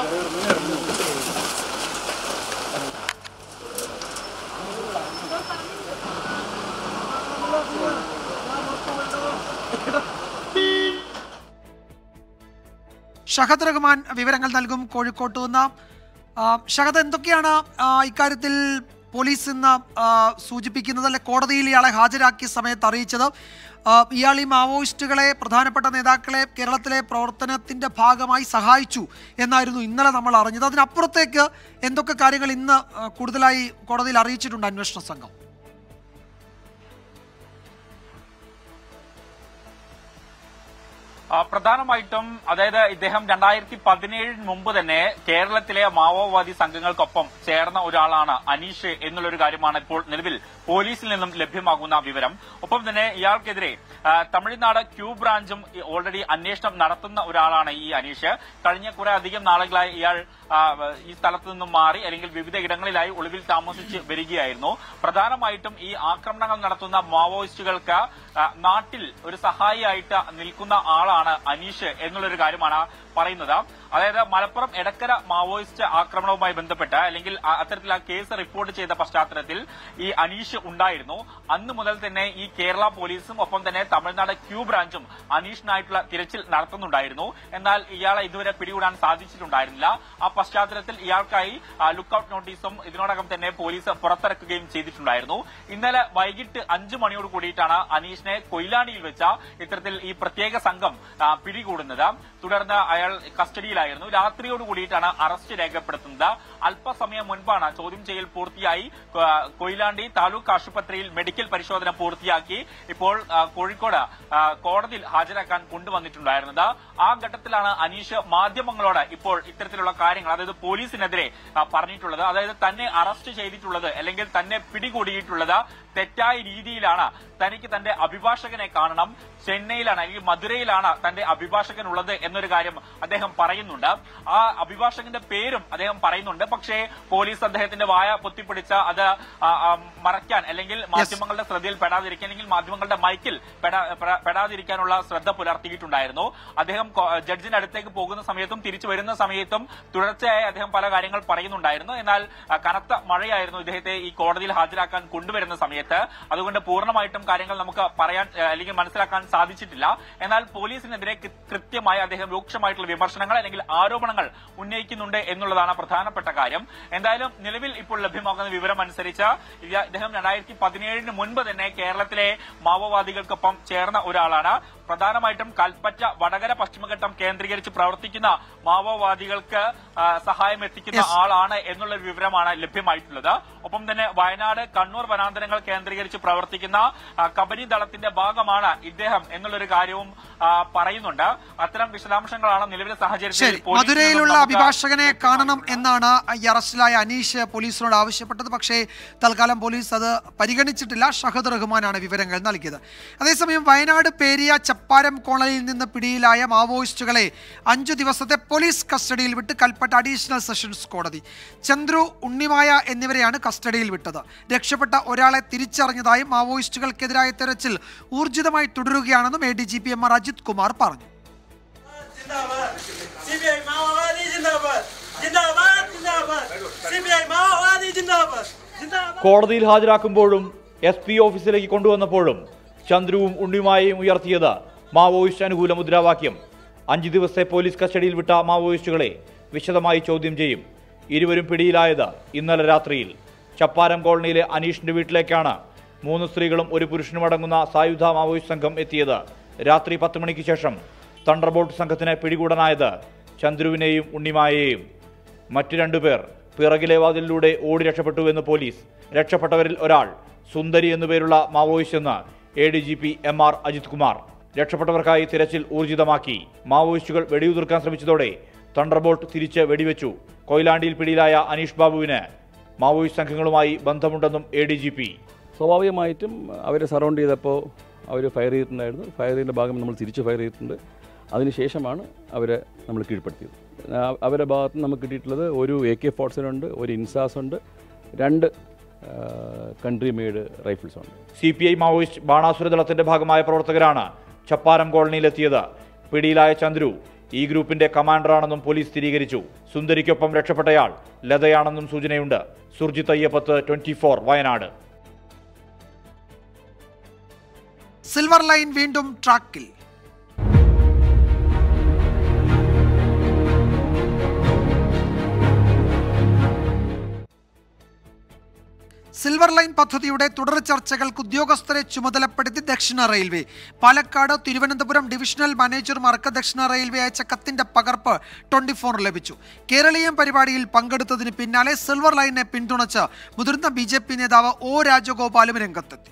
A: ഷഹദ് റഹ്മാൻ വിവരങ്ങൾ നൽകും കോഴിക്കോട്ട് നിന്ന് ആ, ഷഹദ് എന്തൊക്കെയാണ് ആ, ഇക്കാര്യത്തിൽ പോലീസ് ഇന്ന് ആ, സൂചിപ്പിക്കുന്നത് അല്ലെ കോടതിയിൽ ഇയാളെ ഹാജരാക്കിയ സമയത്ത് അറിയിച്ചത് ആ, ഇയാൾ ഈ മാവോയിസ്റ്റുകളെ പ്രധാനപ്പെട്ട നേതാക്കളെ കേരളത്തിലെ പ്രവർത്തനത്തിന്റെ ഭാഗമായി സഹായിച്ചു എന്നായിരുന്നു ഇന്നലെ നമ്മൾ അറിഞ്ഞത് അതിനപ്പുറത്തേക്ക് എന്തൊക്കെ കാര്യങ്ങൾ ഇന്ന് ആ, കൂടുതലായി കോടതിയിൽ അറിയിച്ചിട്ടുണ്ട് അന്വേഷണ സംഘം
I: ആ, പ്രധാനമായിട്ടും അതായത് ഇദ്ദേഹം രണ്ടായിരത്തി പതിനേഴിന് മുമ്പ് തന്നെ കേരളത്തിലെ മാവോവാദി സംഘങ്ങൾക്കൊപ്പം ചേർന്ന ഒരാളാണ് അനീഷ് എന്നുള്ളൊരു കാര്യമാണ് ഇപ്പോൾ നിലവിൽ പോലീസിൽ നിന്നും ലഭ്യമാകുന്ന വിവരം ഒപ്പം തന്നെ ഇയാൾക്കെതിരെ ആ, തമിഴ്നാട് ക്യൂ ബ്രാഞ്ചും ഓൾറെഡി അന്വേഷണം നടത്തുന്ന ഒരാളാണ് ഈ അനീഷ് കഴിഞ്ഞ കുറെ അധികം നാളുകളായി ഇയാൾ ആ, ഈ സ്ഥലത്ത് നിന്നും മാറി അല്ലെങ്കിൽ വിവിധ ഇടങ്ങളിലായി ഒളിവിൽ താമസിച്ച് വരികയായിരുന്നു പ്രധാനമായിട്ടും ഈ ആക്രമണങ്ങൾ നടത്തുന്ന മാവോയിസ്റ്റുകൾക്ക് ആ, നാട്ടിൽ ഒരു സഹായിയായിട്ട് നിൽക്കുന്ന ആളാണ് അനീഷ് എന്നുള്ളൊരു കാര്യമാണ് പറയുന്നത് അതായത് മലപ്പുറം എടക്കര മാവോയിസ്റ്റ് ആക്രമണവുമായി ബന്ധപ്പെട്ട് അല്ലെങ്കിൽ ആ- അത്തരത്തിൽ ആ കേസ് റിപ്പോർട്ട് ചെയ്ത പശ്ചാത്തലത്തിൽ ഈ അനീഷ് ഉണ്ടായിരുന്നു അന്ന് മുതൽ തന്നെ ഈ കേരള പോലീസും ഒപ്പം തന്നെ തമിഴ്നാട് ക്യൂ ബ്രാഞ്ചും അനീഷിനായിട്ടുള്ള തിരച്ചിൽ നടത്തുന്നുണ്ടായിരുന്നു എന്നാൽ ഇയാളെ ഇതുവരെ പിടികൂടാൻ സാധിച്ചിട്ടുണ്ടായിരുന്നില്ല ആ പശ്ചാത്തലത്തിൽ ഇയാൾക്കായി ലുക്കൌട്ട് നോട്ടീസും ഇതിനോടകം തന്നെ പോലീസ് പുറത്തിറക്കുകയും ചെയ്തിട്ടുണ്ടായിരുന്നു ഇന്നലെ വൈകിട്ട് അഞ്ചു മണിയോട് കൂടിയിട്ടാണ് അനീഷിനെ കൊയിലാണ്ടിയിൽ വെച്ച ഇത്തരത്തിൽ ഈ പ്രത്യേക സംഘം ആ, പിടികൂടുന്നത് തുടർന്ന് അയാൾ അയാൾ കസ്റ്റഡിയിലായിരുന്നു രാത്രിയോട് കൂടിയിട്ടാണ് അറസ്റ്റ് രേഖപ്പെടുത്തുന്നത് അല്പസമയം മുൻപാണ് ചോദ്യം ചെയ്യൽ പൂർത്തിയായി കൊ- കൊയിലാണ്ടി താലൂക്ക് ആശുപത്രിയിൽ മെഡിക്കൽ പരിശോധന പൂർത്തിയാക്കി ഇപ്പോൾ ആ, കോഴിക്കോട് ആ, കോടതിയിൽ ഹാജരാക്കാൻ കൊണ്ടുവന്നിട്ടുണ്ടായിരുന്നത് ആ ഘട്ടത്തിലാണ് അനീഷ് മാധ്യമങ്ങളോട് ഇപ്പോൾ ഇത്തരത്തിലുള്ള കാര്യങ്ങൾ അതായത് പോലീസിനെതിരെ ആ, പറഞ്ഞിട്ടുള്ളത് അതായത് തന്നെ അറസ്റ്റ് ചെയ്തിട്ടുള്ളത് അല്ലെങ്കിൽ തന്നെ പിടികൂടിയിട്ടുള്ളത് തെറ്റായ രീതിയിലാണ് തനിക്ക് തന്റെ അഭിഭാഷകനെ കാണണം ചെന്നൈയിലാണ് അല്ലെങ്കിൽ മധുരയിലാണ് തന്റെ അഭിഭാഷകൻ ഉള്ളത് എന്നൊരു കാര്യം അദ്ദേഹം പറയുന്നുണ്ട് ആ അഭിഭാഷകന്റെ പേരും അദ്ദേഹം പറയുന്നുണ്ട് പക്ഷേ പോലീസ് അദ്ദേഹത്തിന്റെ വായ പൊത്തിപ്പിടിച്ച അത് ആ, ആ, മറയ്ക്കാൻ അല്ലെങ്കിൽ മാധ്യമങ്ങളുടെ ശ്രദ്ധയിൽ പെടാതിരിക്കാൻ അല്ലെങ്കിൽ മാധ്യമങ്ങളുടെ മൈക്കിൽ പെടാ- പെടാ- പെടാതിരിക്കാനുള്ള ശ്രദ്ധ പുലർത്തിയിട്ടുണ്ടായിരുന്നു അദ്ദേഹം കോ- ജഡ്ജിന്റെ അടുത്തേക്ക് പോകുന്ന സമയത്തും തിരിച്ചു വരുന്ന സമയത്തും തുടർച്ചയായി അദ്ദേഹം പല കാര്യങ്ങൾ പറയുന്നുണ്ടായിരുന്നു എന്നാൽ ആ, കനത്ത മഴയായിരുന്നു ഇദ്ദേഹത്തെ ഈ കോടതിയിൽ ഹാജരാക്കാൻ കൊണ്ടുവരുന്ന സമയത്ത് അതുകൊണ്ട് പൂർണ്ണമായിട്ടും കാര്യങ്ങൾ നമുക്ക് പറയാൻ ആ, അല്ലെങ്കിൽ മനസ്സിലാക്കാൻ സാധിച്ചിട്ടില്ല എന്നാൽ പോലീസിനെതിരെ കൃ- കൃത്യമായി അദ്ദേഹം രൂക്ഷമായിട്ടുള്ള വിമർശനങ്ങൾ അല്ലെങ്കിൽ ആരോപണങ്ങൾ ഉന്നയിക്കുന്നുണ്ട് എന്നുള്ളതാണ് പ്രധാനപ്പെട്ട കാര്യം എന്തായാലും നിലവിൽ ഇപ്പോൾ ലഭ്യമാകുന്ന വിവരം അനുസരിച്ച് ഇത് ഇദ്ദേഹം രണ്ടായിരത്തി പതിനേഴിന് മുൻപ് തന്നെ കേരളത്തിലെ മാവോവാദികൾക്കൊപ്പം ചേർന്ന ഒരാളാണ് പ്രധാനമായിട്ടും കൽപ്പറ്റ വടകര പശ്ചിമഘട്ടം കേന്ദ്രീകരിച്ച് പ്രവർത്തിക്കുന്ന മാവോവാദികൾക്ക് ആ, സഹായം എത്തിക്കുന്ന
A: Yes.
I: ആളാണ് എന്നുള്ള ഒരു വിവരമാണ് ലഭ്യമായിട്ടുള്ളത് ഒപ്പം തന്നെ വയനാട് കണ്ണൂർ വനാന്തരങ്ങൾ കേന്ദ്രീകരിച്ച് പ്രവർത്തിക്കുന്ന ആ, കബനി ദളത്തിന്റെ ഭാഗമാണ് ഇദ്ദേഹം എന്നുള്ളൊരു കാര്യവും ആ, പറയുന്നുണ്ട് അത്തരം വിശദാംശങ്ങളാണ് നിലവിലെ സാഹചര്യത്തിൽ
A: ശരി
I: പോലീസിൽ നിന്നും
A: മധുരയിലുള്ള
I: നമുക്ക്
A: അഭിഭാഷകനെ കാണണം എന്നാണ് ഈ അറസ്റ്റിലായ അനീഷ് പോലീസിനോട് ആവശ്യപ്പെട്ടത് പക്ഷേ തൽക്കാലം പോലീസ് അത് പരിഗണിച്ചിട്ടില്ല ഷഹദ് റഹ്മാനാണ് വിവരങ്ങൾ നൽകിയത് അതേസമയം വയനാട് പേരിയ ചപ്പാരം കോളനിയിൽ നിന്ന് പിടിയിലായ മാവോയിസ്റ്റുകളെ അഞ്ചു ദിവസത്തെ പോലീസ് കസ്റ്റഡിയിൽ വിട്ട് കൽപ്പറ്റ അഡീഷണൽ സെഷൻസ് കോടതി ചന്ദ്രു ഉണ്ണിമായ എന്നിവരെയാണ് കസ്റ്റഡിയിൽ വിട്ടത് രക്ഷപ്പെട്ട ഒരാളെ തിരിച്ചറിഞ്ഞതായും മാവോയിസ്റ്റുകൾക്കെതിരായ തെരച്ചിൽ ഊർജിതമായി തുടരുകയാണെന്നും A D G P M R Ajith Kumar പറഞ്ഞു
J: सीबीआई माओवादी जिंदाबाद जिंदाबाद जिंदाबाद सीबीआई माओवादी जिंदाबाद जिंदाबाद
K: കോടതിയിൽ ഹാജരാക്കുമ്പോഴും എസ് പി ഓഫീസിലേക്ക് കൊണ്ടുവന്നപ്പോഴും ചന്ദ്രുവും ഉണ്ണിയുമായും ഉയർത്തിയത് മാവോയിസ്റ്റ് അനുകൂല മുദ്രാവാക്യം അഞ്ച് ദിവസത്തെ പോലീസ് കസ്റ്റഡിയിൽ വിട്ട മാവോയിസ്റ്റുകളെ വിശദമായി ചോദ്യം ചെയ്യും ഇരുവരും പിടിയിലായത് ഇന്നലെ രാത്രിയിൽ ചപ്പാരം കോളനിയിലെ അനീഷിന്റെ വീട്ടിലേക്കാണ് മൂന്ന് സ്ത്രീകളും ഒരു പുരുഷനും അടങ്ങുന്ന സായുധ മാവോയിസ്റ്റ് സംഘം എത്തിയത് രാത്രി പത്ത് മണിക്ക് ശേഷം തണ്ടർബോൾട്ട് സംഘത്തിന് പിടികൂടാനായത് ചന്ദ്രുവിനെയും ഉണ്ണിമായെയും മറ്റു രണ്ടുപേർ പിറകിലെ വാതിലിലൂടെ ഓടി രക്ഷപ്പെട്ടുവെന്ന് പോലീസ് രക്ഷപ്പെട്ടവരിൽ ഒരാൾ സുന്ദരി എന്നുപേരുള്ള മാവോയിസ്റ്റ് എന്ന് A D G P M R Ajith Kumar രക്ഷപ്പെട്ടവർക്കായി തിരച്ചിൽ ഊർജിതമാക്കി മാവോയിസ്റ്റുകൾ വെടിയുതിർക്കാൻ ശ്രമിച്ചതോടെ തണ്ടർബോൾട്ട് തിരിച്ച് വെടിവെച്ചു കൊയിലാണ്ടിയിൽ പിടിയിലായ അനീഷ് ബാബുവിന് മാവോയിസ്റ്റ് സംഘങ്ങളുമായി ബന്ധമുണ്ടെന്നും എ ഡി ജി പി
L: സ്വാഭാവികമായിട്ടും അവരെ സറൗണ്ട് ചെയ്തപ്പോൾ അവർ ഫയർ ചെയ്തിട്ടുണ്ടായിരുന്നു ഫയർ ചെയ്തതിൻ്റെ ഭാഗം നമ്മൾ തിരിച്ച് ഫയർ ചെയ്തിട്ടുണ്ട് അതിനുശേഷമാണ് അവരെ നമ്മൾ കീഴ്പ്പെടുത്തിയത് ആ- അവരുടെ ഭാഗത്ത് നിന്ന് നമുക്ക് കിട്ടിയിട്ടുള്ളത് ഒരു എ കെ ഫോർട്സൺ ഉണ്ട് ഒരു ഇൻസാസ് ഉണ്ട് രണ്ട് കൺട്രി മെയ്ഡ് റൈഫിൾസ് ഉണ്ട്
K: C P I Maoist Banasura ദളത്തിന്റെ ഭാഗമായ പ്രവർത്തകരാണ് ചപ്പാരം കോളനിയിലെത്തിയത് പിടിയിലായ ചന്ദ്രു ഈ ഗ്രൂപ്പിന്റെ കമാൻഡറാണെന്നും പോലീസ് സ്ഥിരീകരിച്ചു സുന്ദരിക്കൊപ്പം രക്ഷപ്പെട്ടയാൾ ലതയാണെന്നും സൂചനയുണ്ട് Surjith Ayyappath twenty four Wayanad
A: silver line വീണ്ടും ട്രാക്കിൽ സിൽവർ ലൈൻ പദ്ധതിയുടെ തുടർ ചർച്ചകൾക്ക് ഉദ്യോഗസ്ഥരെ ചുമതലപ്പെടുത്തി ദക്ഷിണ റെയിൽവേ പാലക്കാട് തിരുവനന്തപുരം ഡിവിഷണൽ മാനേജർമാർക്ക് ദക്ഷിണ റെയിൽവേ അയച്ച കത്തിന്റെ പകർപ്പ് ട്വന്റി ഫോർ ലഭിച്ചു കേരളീയം പരിപാടിയിൽ പങ്കെടുത്തതിന് പിന്നാലെ സിൽവർ ലൈനെ പിന്തുണച്ച് മുതിർന്ന ബി നേതാവ് ഒ രാജഗോപാലും രംഗത്തെത്തി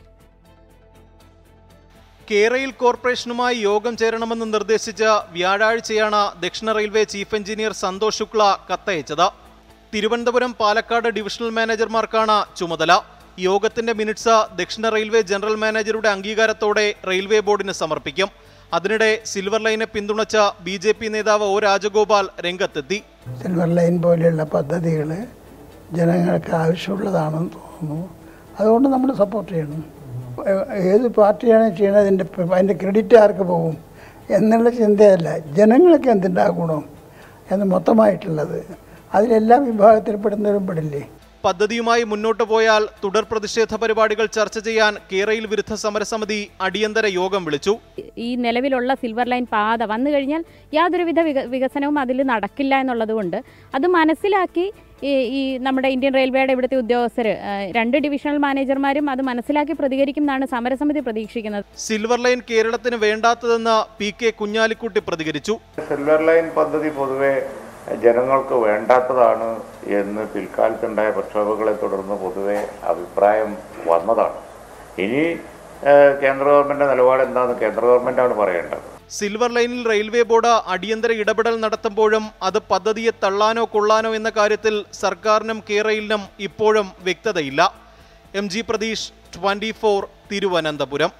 G: കേരയിൽ കോർപ്പറേഷനുമായി യോഗം ചേരണമെന്ന് നിർദ്ദേശിച്ച് വ്യാഴാഴ്ചയാണ് ദക്ഷിണ railway chief engineer Santhosh Shukla കത്തയച്ചത് തിരുവനന്തപുരം പാലക്കാട് ഡിവിഷണൽ മാനേജർമാർക്കാണ് ചുമതല യോഗത്തിന്റെ മിനിറ്റ്സ് ദക്ഷിണ റെയിൽവേ ജനറൽ മാനേജറുടെ അംഗീകാരത്തോടെ റെയിൽവേ ബോർഡിന് സമർപ്പിക്കും അതിനിടെ സിൽവർ ലൈനെ പിന്തുണച്ച ബി ജെ പി നേതാവ് ഒ രാജഗോപാൽ രംഗത്തെത്തി
M: സിൽവർ ലൈൻ പോലെയുള്ള പദ്ധതികൾ ജനങ്ങൾക്ക് ആവശ്യമുള്ളതാണെന്ന് തോന്നുന്നു അതുകൊണ്ട് നമ്മൾ സപ്പോർട്ട് ചെയ്യണം ഏ- ഏത് പാർട്ടിയാണ് ചെയ്യണത് അതിൻ്റെ അതിൻ്റെ ക്രെഡിറ്റ് ആർക്ക് പോകും എന്നുള്ള ചിന്തയല്ല ജനങ്ങൾക്ക് എന്തിൻ്റെ ഗുണം എന്ന് മൊത്തമായിട്ടുള്ളത് അതിലെല്ലാ വിഭാഗത്തിൽപ്പെടുന്നവരും പെടില്ലേ
G: പദ്ധതിയുമായി മുന്നോട്ടു പോയാൽ തുടർ പ്രതിഷേധ പരിപാടികൾ ചർച്ച ചെയ്യാൻ കേരയിൽ വിരുദ്ധ സമരസമിതി അടിയന്തര യോഗം വിളിച്ചു
N: ഈ നിലവിലുള്ള സിൽവർ ലൈൻ പാത വന്നു കഴിഞ്ഞാൽ യാതൊരുവിധ വിക വികസനവും അതിൽ നടക്കില്ല എന്നുള്ളതുകൊണ്ട് അത് മനസ്സിലാക്കി ഈ ഈ നമ്മുടെ ഇന്ത്യൻ റെയിൽവേയുടെ ഇവിടുത്തെ ഉദ്യോഗസ്ഥർ രണ്ട് ഡിവിഷണൽ മാനേജർമാരും അത് മനസ്സിലാക്കി പ്രതികരിക്കും എന്നാണ് സമരസമിതി പ്രതീക്ഷിക്കുന്നത്
G: സിൽവർ ലൈൻ കേരളത്തിന് വേണ്ടാത്തതെന്ന് പി കെ കുഞ്ഞാലിക്കുട്ടി പ്രതികരിച്ചു
O: സിൽവർ ലൈൻ പദ്ധതി പൊതുവെ ജനങ്ങൾക്ക് വേണ്ടാത്തതാണ് എന്ന് പിൽക്കാലത്തുണ്ടായ പ്രക്ഷോഭങ്ങളെ തുടർന്ന് പൊതുവെ അഭിപ്രായം വന്നതാണ് ഇനി ഏഹ്, കേന്ദ്ര ഗവൺമെന്റ് നിലപാട് എന്താണെന്ന് കേന്ദ്ര ഗവൺമെന്റാണ് പറയേണ്ടത്
G: സിൽവർ ലൈനിൽ റെയിൽവേ ബോർഡ് അടിയന്തര ഇടപെടൽ നടത്തുമ്പോഴും അത് പദ്ധതിയെ തള്ളാനോ കൊള്ളാനോ എന്ന കാര്യത്തിൽ സർക്കാരിനും കേരളിനും ഇപ്പോഴും വ്യക്തതയില്ല M G Pratheesh twenty four Thiruvananthapuram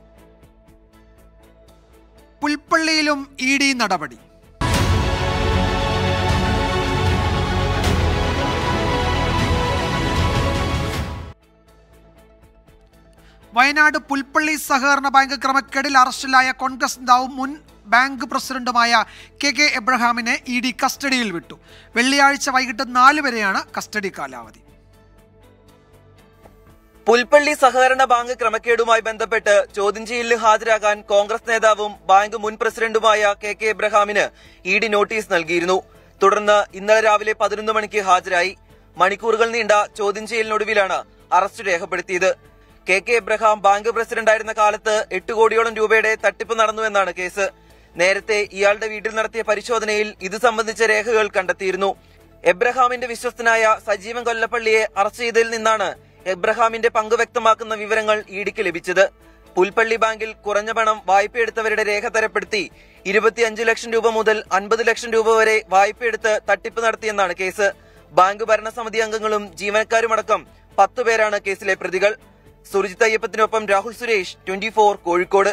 A: പുൽപ്പള്ളിയിലും ഇ ഡി നടപടി വയനാട് പുൽപ്പള്ളി സഹകരണ ബാങ്ക് ക്രമക്കേടിൽ അറസ്റ്റിലായ കോൺഗ്രസ് നേതാവും മുൻ ബാങ്ക് പ്രസിഡന്റുമായ കെ കെ എബ്രഹാമിനെ ഇ ഡി കസ്റ്റഡിയിൽ വിട്ടു വെള്ളിയാഴ്ച വൈകിട്ട് നാല് വരെയാണ് കസ്റ്റഡി കാലാവധി
P: പുൽപ്പള്ളി സഹകരണ ബാങ്ക് ക്രമക്കേടുമായി ബന്ധപ്പെട്ട് ചോദ്യം ചെയ്യലിന് ഹാജരാകാൻ കോൺഗ്രസ് നേതാവും ബാങ്ക് മുൻ പ്രസിഡന്റുമായ കെ കെ എബ്രഹാമിന് ഇ ഡി നോട്ടീസ് നൽകിയിരുന്നു തുടർന്ന് ഇന്നലെ രാവിലെ പതിനൊന്ന് മണിക്ക് ഹാജരായി മണിക്കൂറുകൾ നീണ്ട ചോദ്യം ചെയ്യലിനൊടുവിലാണ് അറസ്റ്റ് രേഖപ്പെടുത്തിയത് കെ കെ എബ്രഹാം ബാങ്ക് പ്രസിഡന്റായിരുന്ന കാലത്ത് എട്ട് കോടിയോളം രൂപയുടെ തട്ടിപ്പ് നടന്നുവെന്നാണ് കേസ് നേരത്തെ ഇയാളുടെ വീട്ടിൽ നടത്തിയ പരിശോധനയിൽ ഇത് സംബന്ധിച്ച രേഖകൾ കണ്ടെത്തിയിരുന്നു എബ്രഹാമിന്റെ വിശ്വസ്തനായ സജീവൻ കൊല്ലപ്പള്ളിയെ അറസ്റ്റ് ചെയ്തതിൽ നിന്നാണ് എബ്രഹാമിന്റെ പങ്ക് വ്യക്തമാക്കുന്ന വിവരങ്ങൾ ഇഡിക്ക് ലഭിച്ചത് പുൽപ്പള്ളി ബാങ്കിൽ കുറഞ്ഞ പണം വായ്പയെടുത്തവരുടെ രേഖ തരപ്പെടുത്തി ഇരുപത്തിയഞ്ച് ലക്ഷം രൂപ മുതൽ അൻപത് ലക്ഷം രൂപ വരെ വായ്പയെടുത്ത് തട്ടിപ്പ് നടത്തിയെന്നാണ് കേസ് ബാങ്ക് ഭരണസമിതി അംഗങ്ങളും ജീവനക്കാരുമടക്കം പത്തു പേരാണ് കേസിലെ പ്രതികൾ സുർജിത് അയ്യപ്പത്തിനൊപ്പം Rahul Suresh twenty Kozhikode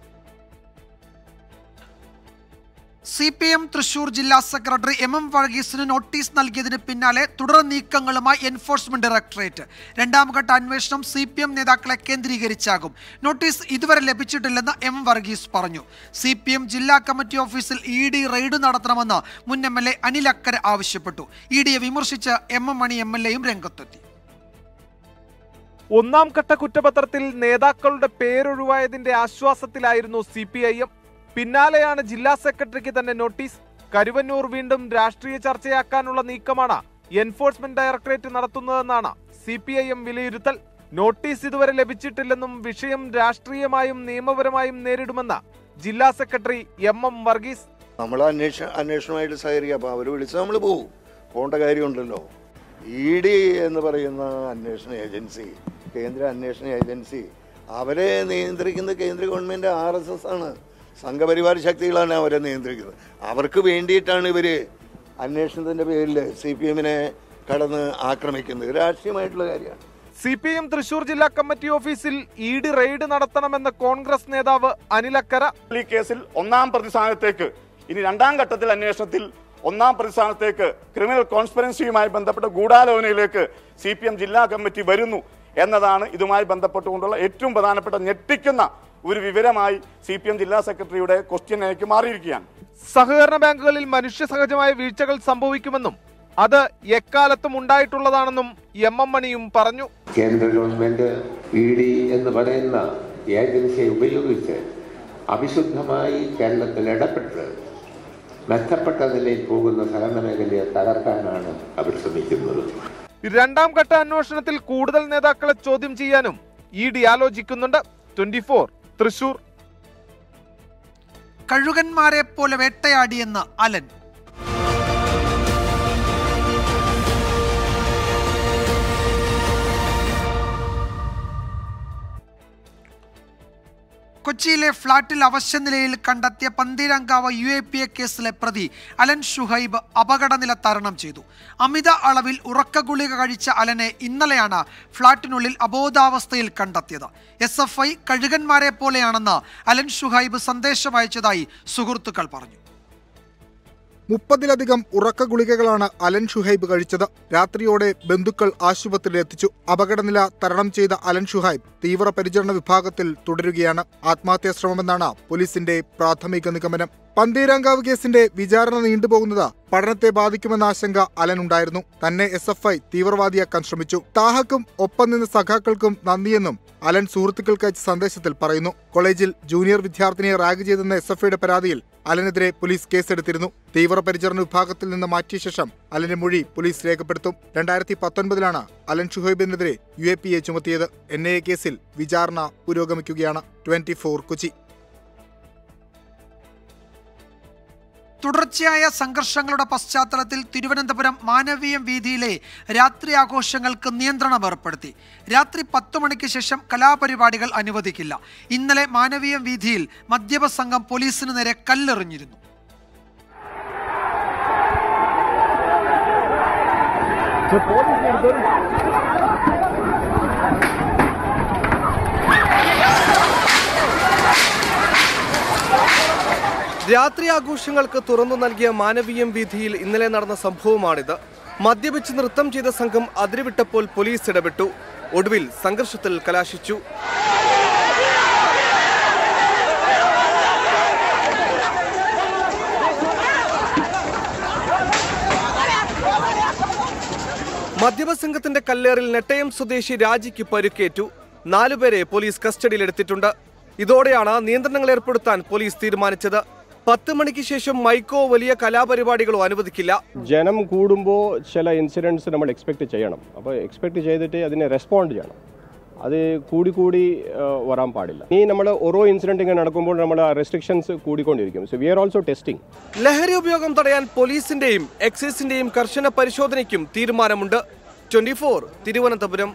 A: C P M Thrissur ജില്ലാ സെക്രട്ടറി എം എം വർഗീസിന് നോട്ടീസ് നൽകിയതിന് പിന്നാലെ തുടർ നീക്കങ്ങളുമായി എൻഫോഴ്സ്മെന്റ് ഡയറക്ടറേറ്റ് രണ്ടാംഘട്ട അന്വേഷണം സി പി എം നേതാക്കളെ കേന്ദ്രീകരിച്ചാകും നോട്ടീസ് ഇതുവരെ ലഭിച്ചിട്ടില്ലെന്ന് എം വർഗീസ് പറഞ്ഞു സി പി എം ജില്ലാ കമ്മിറ്റി ഓഫീസിൽ ഇ ഡി റെയ്ഡ് നടത്തണമെന്ന് മുൻ M L A Anil Akkara ആവശ്യപ്പെട്ടു ഇ ഡിയെ വിമർശിച്ച് M M Mani M L എയും രംഗത്തെത്തി
G: ഒന്നാം ഘട്ട കുറ്റപത്രത്തിൽ നേതാക്കളുടെ പേരൊഴിവായതിന്റെ ആശ്വാസത്തിലായിരുന്നു സി പി ഐ എം പിന്നാലെയാണ് ജില്ലാ സെക്രട്ടറിക്ക് തന്നെ നോട്ടീസ് കരുവന്നൂർ വീണ്ടും രാഷ്ട്രീയ ചർച്ചയാക്കാനുള്ള നീക്കമാണ് എൻഫോഴ്സ്മെന്റ് ഡയറക്ടറേറ്റ് നടത്തുന്നതെന്നാണ് സി പി ഐ എം വിലയിരുത്തൽ നോട്ടീസ് ഇതുവരെ ലഭിച്ചിട്ടില്ലെന്നും വിഷയം രാഷ്ട്രീയമായും നിയമപരമായും നേരിടുമെന്ന് ജില്ലാ സെക്രട്ടറി എം എം വർഗീസ്
Q: നമ്മൾ അന്വേഷണ അന്വേഷണമായിട്ട് സഹകരിക്കുക അപ്പോൾ അവർ വിളിച്ചാൽ നമ്മൾ പോകും പോകേണ്ട കാര്യമുണ്ടല്ലോ ഇ ഡി എന്ന് പറയുന്ന അന്വേഷണ ഏജൻസി കേന്ദ്ര അന്വേഷണ ഏജൻസി അവരെ നിയന്ത്രിക്കുന്ന കേന്ദ്ര ഗവൺമെൻറ് ആർ എസ് എസ് ആണ് സംഘപരിവാര ശക്തികളാണ് അവരെ നിയന്ത്രിക്കുന്നത് അവർക്ക് വേണ്ടിയിട്ടാണ് ഇവർ അന്വേഷണത്തിൻ്റെ പേരിൽ സി പി എമ്മിനെ കടന്ന് ആക്രമിക്കുന്നത് രാഷ്ട്രീയമായിട്ടുള്ള കാര്യമാണ്
G: സി പി എം തൃശൂർ ജില്ലാ കമ്മിറ്റി ഓഫീസിൽ ഇ ഡി റെയ്ഡ് നടത്തണമെന്ന കോൺഗ്രസ് നേതാവ് അനിലക്കര
R: ഈ കേസിൽ ഒന്നാം പ്രതിസ്ഥാനത്തേക്ക് ഇനി രണ്ടാം ഘട്ടത്തിൽ അന്വേഷണത്തിൽ ഒന്നാം പ്രതിസ്ഥാനത്തേക്ക് ക്രിമിനൽ കോൺസ്പെറൻസിയുമായി ബന്ധപ്പെട്ട ഗൂഢാലോചനയിലേക്ക് സി പി എം ജില്ലാ കമ്മിറ്റി വരുന്നു എന്നതാണ് ഇതുമായി ബന്ധപ്പെട്ടുകൊണ്ടുള്ള ഏറ്റവും പ്രധാനപ്പെട്ട ഞെട്ടിക്കുന്ന ഒരു വിവരമായി സി പി എം ജില്ലാ സെക്രട്ടറിയുടെ ക്വസ്റ്റ്യനിലേക്ക് മാറിയിരിക്കുകയാണ്
G: സഹകരണ ബാങ്കുകളിൽ മനുഷ്യ സഹജമായ വീഴ്ചകൾ സംഭവിക്കുമെന്നും അത് എക്കാലത്തും ഉണ്ടായിട്ടുള്ളതാണെന്നും എം എം മണിയും പറഞ്ഞു
S: കേന്ദ്ര ഗവൺമെന്റ് ഇ ഡി എന്ന് പറയുന്ന ഏജൻസിയെ ഉപയോഗിച്ച് അവിശുദ്ധമായി കേരളത്തിൽ ഇടപെട്ട് മെച്ചപ്പെട്ട നിലയിൽ പോകുന്ന സഹകരണ മേഖലയെ തകർക്കാനാണ് അവർ ശ്രമിക്കുന്നത്
G: രണ്ടാം ഘട്ട അന്വേഷണത്തിൽ കൂടുതൽ നേതാക്കളെ ചോദ്യം ചെയ്യാനും ഇ ഡി ആലോചിക്കുന്നുണ്ട് ട്വന്റി ഫോർ തൃശൂർ
A: കഴുകന്മാരെ പോലെ വേട്ടയാടിയെന്ന് അലൻ കൊച്ചിയിലെ ഫ്ളാറ്റിൽ അവശനിലയിൽ കണ്ടെത്തിയ Pantheerankavu U A P A കേസിലെ പ്രതി അലൻ ഷുഹൈബ് അപകടനില തരണം ചെയ്തു അമിത അളവിൽ ഉറക്ക ഗുളിക കഴിച്ച അലനെ ഇന്നലെയാണ് ഫ്ളാറ്റിനുള്ളിൽ അബോധാവസ്ഥയിൽ കണ്ടെത്തിയത് എസ് എഫ് ഐ കഴുകന്മാരെ പോലെയാണെന്ന് അലൻ ഷുഹൈബ് സന്ദേശം അയച്ചതായി സുഹൃത്തുക്കൾ പറഞ്ഞു
T: മുപ്പതിലധികം ഉറക്ക ഗുളികകളാണ് അലൻ ഷുഹൈബ് കഴിച്ചത് രാത്രിയോടെ ബന്ധുക്കൾ ആശുപത്രിയിലെത്തിച്ചു അപകടനില തരണം ചെയ്ത അലൻ ഷുഹൈബ് തീവ്രപരിചരണ വിഭാഗത്തിൽ തുടരുകയാണ് ആത്മഹത്യാ ശ്രമമെന്നാണ് പോലീസിന്റെ പ്രാഥമിക നിഗമനം പന്തീരാങ്കാവ് കേസിന്റെ വിചാരണ നീണ്ടുപോകുന്നത് പഠനത്തെ ബാധിക്കുമെന്ന ആശങ്ക അലനുണ്ടായിരുന്നു തന്നെ എസ് എഫ് ഐ തീവ്രവാദിയാക്കാൻ ശ്രമിച്ചു താഹക്കും ഒപ്പം നിന്ന സഖാക്കൾക്കും നന്ദിയെന്നും അലൻ സുഹൃത്തുക്കൾക്ക് അയച്ച സന്ദേശത്തിൽ പറയുന്നു കോളേജിൽ ജൂനിയർ വിദ്യാർത്ഥിനിയെ റാഗ് ചെയ്തെന്ന എസ് എഫ് ഐയുടെ പരാതിയിൽ അലനെതിരെ പോലീസ് കേസെടുത്തിരുന്നു തീവ്രപരിചരണ വിഭാഗത്തിൽ നിന്ന് മാറ്റിയ ശേഷം അലന്റെ മൊഴി പോലീസ് രേഖപ്പെടുത്തും രണ്ടായിരത്തി പത്തൊൻപതിലാണ് അലൻ ഷുഹൈബിനെതിരെ യു എ പി എ ചുമത്തിയത് എൻ ഐ എ കേസിൽ വിചാരണ പുരോഗമിക്കുകയാണ് ട്വന്റി ഫോർ കൊച്ചി
A: തുടർച്ചയായ സംഘർഷങ്ങളുടെ പശ്ചാത്തലത്തിൽ തിരുവനന്തപുരം മാനവീയം വീതിയിലെ രാത്രി ആഘോഷങ്ങൾക്ക് നിയന്ത്രണം ഏർപ്പെടുത്തി രാത്രി പത്തു മണിക്ക് ശേഷം കലാപരിപാടികൾ അനുവദിക്കില്ല ഇന്നലെ മാനവീയം വീതിയിൽ മദ്യപ സംഘം പോലീസിന് നേരെ കല്ലെറിഞ്ഞിരുന്നു
U: രാത്രി ആഘോഷങ്ങൾക്ക് തുറന്നു നൽകിയ മാനവീയം വീഥിയിൽ ഇന്നലെ നടന്ന സംഭവമാണിത് മദ്യപിച്ച് നൃത്തം ചെയ്ത സംഘം അതിരുവിട്ടപ്പോൾ പോലീസ് ഇടപെട്ടു ഒടുവിൽ സംഘർഷത്തിൽ കലാശിച്ചു മദ്യപ സംഘത്തിന്റെ കല്ലേറിൽ നെട്ടയം സ്വദേശി രാജിക്ക് പരുക്കേറ്റു നാലുപേരെ പോലീസ് കസ്റ്റഡിയിലെടുത്തിട്ടുണ്ട് ഇതോടെയാണ് നിയന്ത്രണങ്ങൾ ഏർപ്പെടുത്താൻ പോലീസ് തീരുമാനിച്ചത് പത്ത് മണിക്ക് ശേഷം മൈക്കോ വലിയ കലാപരിപാടികളോ അനുവദിക്കില്ല
V: ജനം കൂടുമ്പോൾ ചില ഇൻസിഡൻസ് നമ്മൾ എക്സ്പെക്ട് ചെയ്യണം അപ്പോൾ എക്സ്പെക്ട് ചെയ്തിട്ട് അതിനെ റെസ്പോണ്ട് ചെയ്യണം അത് കൂടി കൂടി ആ, വരാൻ പാടില്ല ഇനി നമ്മൾ ഓരോ ഇൻസിഡൻറ്റ് ഇങ്ങനെ നടക്കുമ്പോൾ നമ്മൾ റെസ്ട്രിക്ഷൻസ് കൂടിക്കൊണ്ടിരിക്കും so we are also testing
U: ലഹരി ഉപയോഗം തടയാൻ പോലീസിന്റെയും എക്സൈസിന്റെയും കർശന പരിശോധനയ്ക്കും തീരുമാനമുണ്ട് ട്വന്റി തിരുവനന്തപുരം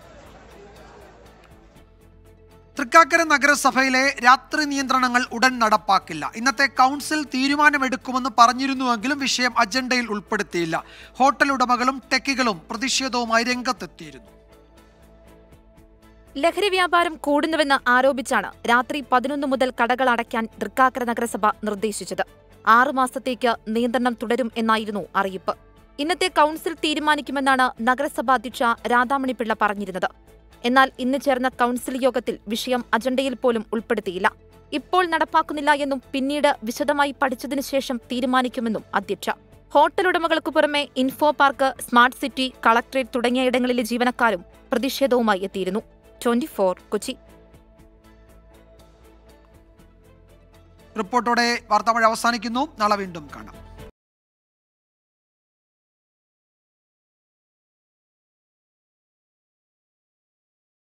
A: തൃക്കാക്കര നഗരസഭയിലെ രാത്രി നിയന്ത്രണങ്ങൾ ഉടൻ നടപ്പാക്കില്ല ഇന്നത്തെ കൗൺസിൽ തീരുമാനമെടുക്കുമെന്ന് പറഞ്ഞിരുന്നുവെങ്കിലും വിഷയം അജണ്ടയിൽ ഉൾപ്പെടുത്തിയില്ല ഹോട്ടൽ ഉടമകളും ടെക്കികളും പ്രതിഷേധവുമായി രംഗത്തെത്തിയിരുന്നു
W: ലഹരി വ്യാപാരം കൂടുന്നുവെന്ന് ആരോപിച്ചാണ് രാത്രി പതിനൊന്ന് മുതൽ കടകൾ അടയ്ക്കാൻ തൃക്കാക്കര നഗരസഭ നിർദ്ദേശിച്ചത് ആറു മാസത്തേക്ക് നിയന്ത്രണം തുടരും എന്നായിരുന്നു അറിയിപ്പ് ഇന്നത്തെ കൗൺസിൽ തീരുമാനിക്കുമെന്നാണ് നഗരസഭാ അധ്യക്ഷ രാധാമണിപ്പിള്ള പറഞ്ഞിരുന്നത് എന്നാൽ ഇന്ന് ചേർന്ന കൗൺസിൽ യോഗത്തിൽ വിഷയം അജണ്ടയിൽ പോലും ഉൾപ്പെടുത്തിയില്ല ഇപ്പോൾ നടപ്പാക്കുന്നില്ല എന്നും പിന്നീട് വിശദമായി പഠിച്ചതിനു ശേഷം തീരുമാനിക്കുമെന്നും അധ്യക്ഷ ഹോട്ടൽ ഉടമകൾക്കു പുറമെ info park smart city collectorate തുടങ്ങിയ ഇടങ്ങളിലെ ജീവനക്കാരും പ്രതിഷേധവുമായി എത്തിയിരുന്നു ട്വന്റി കൊച്ചി
A: റിപ്പോർട്ടോടെ വാർത്താമഴ അവസാനിക്കുന്നു നാളെ വീണ്ടും കാണാം